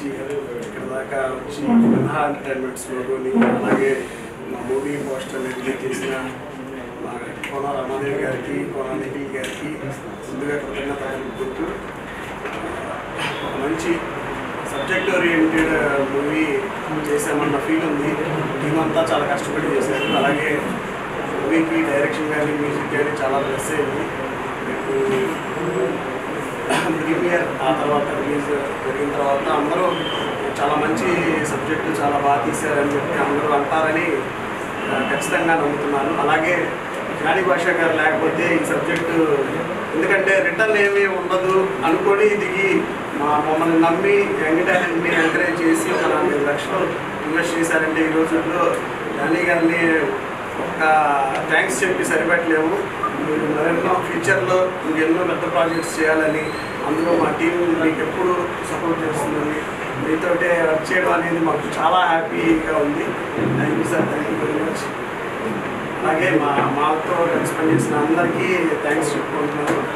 నుంచి ఇక్కడ దాకా వచ్చి మినహా ఎంటర్టైన్మెంట్స్ లోగోని అలాగే మా మూవీ పోస్టర్ రిలీజ్ చేసిన మా కోన రమాదేవి గారికి కోన నిఖిల్ గారికి ముందుగా కృతజ్ఞత తెలుపుకుంటూ ఒక మంచి సబ్జెక్ట్ ఓరియంటెడ్ మూవీ చేసామన్న ఫీల్ ఉంది టీం అంతా చాలా కష్టపడి చేశారు అలాగే మూవీకి డైరెక్షన్ కానీ మ్యూజిక్ కానీ చాలా ప్లస్ అయింది రేపు ప్రీమియర్ ఆ తర్వాత రిలీజ్ జరిగిన తర్వాత అందరూ చాలా మంచి సబ్జెక్టు చాలా బాగా తీశారని చెప్పి అందరూ అంటారని ఆ, ఖచ్చితంగా నమ్ముతున్నాను అలాగే జ్ఞాని భాష గారు లేకపోతే ఈ సబ్జెక్టు ఎందుకంటే రిటర్న్ ఏమీ ఉండదు అనుకొని దిగి మా మమ్మల్ని నమ్మి యంగ్ టాలెంట్ని ఎంకరేజ్ చేసి ఒక నాలుగైదు లక్షలు ఇన్వెస్ట్ చేశారంటే ఈ రోజుల్లో జ్ఞాని గారిని ఒక థ్యాంక్స్ చెప్పి సరిపెట్టలేము మీరు మరెన్నో ఫ్యూచర్లో ఇంకెన్నో పెద్ద ప్రాజెక్ట్స్ చేయాలని అందులో మా టీం మీకు ఎప్పుడు సపోర్ట్ చేస్తుందని మీతోటే వర్క్ చేయడం అనేది మాకు చాలా హ్యాపీగా ఉంది thank you sir thank you very much అలాగే మా మాతో కలిసి పనిచేసిన అందరికీ థ్యాంక్స్ చెప్పుకుంటున్నాను